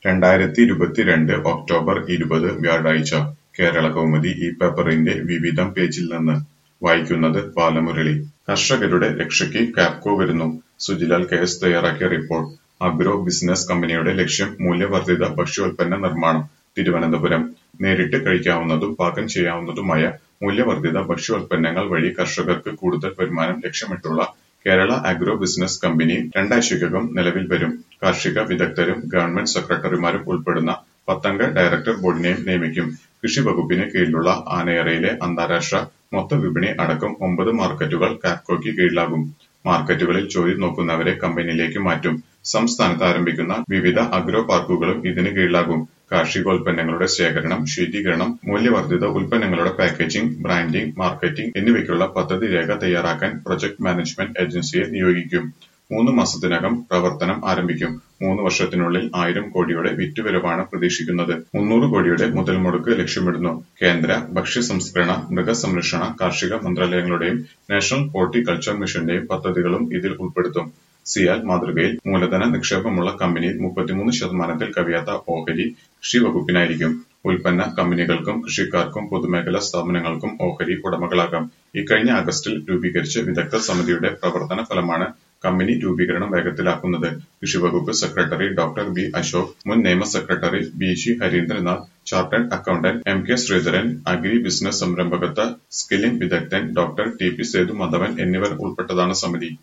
രണ്ടായിരത്തി ഇരുപത്തിരണ്ട് ഒക്ടോബർ ഇരുപത് വ്യാഴാഴ്ച കേരളകൗമുദി ഈ പേപ്പറിന്റെ വിവിധം പേജിൽ നിന്ന് വായിക്കുന്നത് ബാലമുരളി കർഷകരുടെ രക്ഷയ്ക്ക് കാപ്കോ വരുന്നു സുജിലാൽ കെ എസ് തയ്യാറാക്കിയ റിപ്പോർട്ട് അഗ്രോ ബിസിനസ് കമ്പനിയുടെ ലക്ഷ്യം മൂല്യവർദ്ധിത ഭക്ഷ്യോൽപ്പന്ന നിർമ്മാണം തിരുവനന്തപുരം നേരിട്ട് കഴിക്കാവുന്നതും പാകം ചെയ്യാവുന്നതുമായ മൂല്യവർദ്ധിത ഭക്ഷ്യോൽപ്പന്നങ്ങൾ വഴി കർഷകർക്ക് കൂടുതൽ വരുമാനം ലക്ഷ്യമിട്ടുള്ള കേരള അഗ്രോ ബിസിനസ് കമ്പനി രണ്ടാഴ്ചയ്ക്കകം നിലവിൽ വരും കാർഷിക വിദഗ്ധരും ഗവൺമെന്റ് സെക്രട്ടറിമാരും ഉൾപ്പെടുന്ന പത്തംഗ ഡയറക്ടർ ബോർഡിനെയും നിയമിക്കും കൃഷി വകുപ്പിന് കീഴിലുള്ള ആനയറയിലെ അന്താരാഷ്ട്ര മൊത്ത വിപണി അടക്കം ഒമ്പത് മാർക്കറ്റുകൾ കാപ്കോയ്ക്ക് കീഴിലാകും മാർക്കറ്റുകളിൽ ജോലി നോക്കുന്നവരെ കമ്പനിയിലേക്ക് മാറ്റും സംസ്ഥാനത്ത് ആരംഭിക്കുന്ന വിവിധ അഗ്രോ പാർക്കുകളും ഇതിന് കീഴിലാകും കാർഷികോൽപ്പന്നങ്ങളുടെ ശേഖരണം ശീതീകരണം മൂല്യവർദ്ധിത ഉൽപ്പന്നങ്ങളുടെ പാക്കേജിംഗ് ബ്രാൻഡിംഗ് മാർക്കറ്റിംഗ് എന്നിവയ്ക്കുള്ള പദ്ധതി രേഖ തയ്യാറാക്കാൻ പ്രൊജക്ട് മാനേജ്മെന്റ് ഏജൻസിയെ നിയോഗിക്കും മൂന്ന് മാസത്തിനകം പ്രവർത്തനം ആരംഭിക്കും മൂന്ന് വർഷത്തിനുള്ളിൽ ആയിരം കോടിയുടെ വിറ്റുവരവാണ് പ്രതീക്ഷിക്കുന്നത് മുന്നൂറ് കോടിയുടെ മുതൽ മുടക്ക് ലക്ഷ്യമിടുന്നു കേന്ദ്ര ഭക്ഷ്യ സംസ്കരണ മൃഗസംരക്ഷണ കാർഷിക മന്ത്രാലയങ്ങളുടെയും നാഷണൽ ഹോർട്ടികൾച്ചർ മിഷന്റെയും പദ്ധതികളും ഇതിൽ ഉൾപ്പെടുത്തും സിയാൽ മാതൃകയിൽ മൂലധന നിക്ഷേപമുള്ള കമ്പനിയിൽ മുപ്പത്തിമൂന്ന് ശതമാനത്തിൽ കവിയാത്ത ഓഹരി കൃഷി വകുപ്പിനായിരിക്കും ഉൽപ്പന്ന കമ്പനികൾക്കും കൃഷിക്കാർക്കും പൊതുമേഖലാ സ്ഥാപനങ്ങൾക്കും ഓഹരി ഉടമകളാകാം ഇക്കഴിഞ്ഞ ആഗസ്റ്റിൽ രൂപീകരിച്ച വിദഗ്ധ സമിതിയുടെ പ്രവർത്തന ഫലമാണ് കമ്പനി രൂപീകരണം വേഗത്തിലാക്കുന്നത് കൃഷിവകുപ്പ് സെക്രട്ടറി ഡോക്ടർ ബി അശോക് മുൻ നിയമ secretary B G Harindranath chartered accountant M K Sreedharan agri business സംരംഭകത്വ സ്കില്ലിംഗ് വിദഗ്ധൻ doctor T P Sethu Madhavan എന്നിവർ ഉൾപ്പെട്ടതാണ് സമിതി